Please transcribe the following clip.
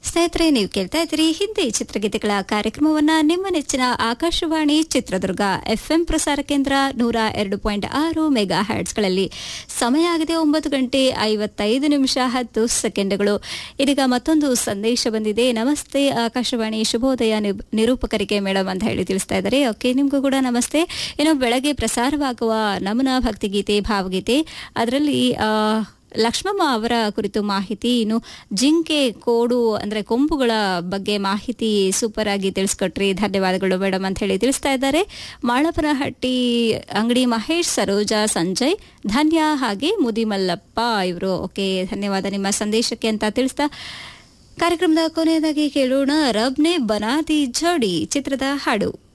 ಸ್ನೇಹಿತರೆ ನೀವು ಕೇಳ್ತಾ ಇದ್ದೀರಿ ಹಿಂದಿ ಚಿತ್ರಗೀತೆಗಳ ಕಾರ್ಯಕ್ರಮವನ್ನ ನಿಮ್ಮ ನೆಚ್ಚಿನ ಆಕಾಶವಾಣಿ ಚಿತ್ರದುರ್ಗ ಎಫ್ಎಂ ಪ್ರಸಾರ ಕೇಂದ್ರ ನೂರ ಎರಡು ಪಾಯಿಂಟ್ ಆರು ಮೆಗಾ ಹ್ಯಾಟ್ಸ್ಗಳಲ್ಲಿ ಸಮಯ ಆಗಿದೆ ಒಂಬತ್ತು ಗಂಟೆ ಐವತ್ತೈದು ನಿಮಿಷ ಹತ್ತು ಸೆಕೆಂಡ್ಗಳು ಇದೀಗ ಮತ್ತೊಂದು ಸಂದೇಶ ಬಂದಿದೆ ನಮಸ್ತೆ ಆಕಾಶವಾಣಿ ಶುಭೋದಯ ನಿಬ್- ನಿರೂಪಕರಿಗೆ ಮೇಡಮ್ ಅಂತ ಹೇಳಿ ತಿಳಿಸ್ತಾ ಇದ್ದಾರೆ ಓಕೆ ನಿಮಗೂ ಕೂಡ ನಮಸ್ತೆ ಇನ್ನು ಬೆಳಗ್ಗೆ ಪ್ರಸಾರವಾಗುವ ನಮನ ಭಕ್ತಿಗೀತೆ ಭಾವಗೀತೆ ಅದರಲ್ಲಿ ಆ, ಲಕ್ಷ್ಮಮ್ಮ ಅವರ ಕುರಿತು ಮಾಹಿತಿ ಇನ್ನು ಜಿಂಕೆ ಕೋಡು ಅಂದ್ರೆ ಕೊಂಬುಗಳ ಬಗ್ಗೆ ಮಾಹಿತಿ ಸೂಪರ್ ಆಗಿ ತಿಳಿಸ್ಕೊಟ್ರಿ ಧನ್ಯವಾದಗಳು ಮೇಡಮ್ ಅಂತ ಹೇಳಿ ತಿಳಿಸ್ತಾ ಇದ್ದಾರೆ ಮಾಳಪನಹಟ್ಟಿ ಅಂಗಡಿ ಮಹೇಶ್ ಸರೋಜಾ ಸಂಜಯ್ ಧನ್ಯ ಹಾಗೆ ಮುದಿಮಲ್ಲಪ್ಪ ಇವರು ಓಕೆ ಧನ್ಯವಾದ ನಿಮ್ಮ ಸಂದೇಶಕ್ಕೆ ಅಂತ ತಿಳಿಸ್ತಾ ಕಾರ್ಯಕ್ರಮದ ಕೊನೆಯದಾಗಿ ಕೇಳೋಣ ರಬ್ನೆ ಬನಾದಿ ಜೋಡಿ ಚಿತ್ರದ ಹಾಡು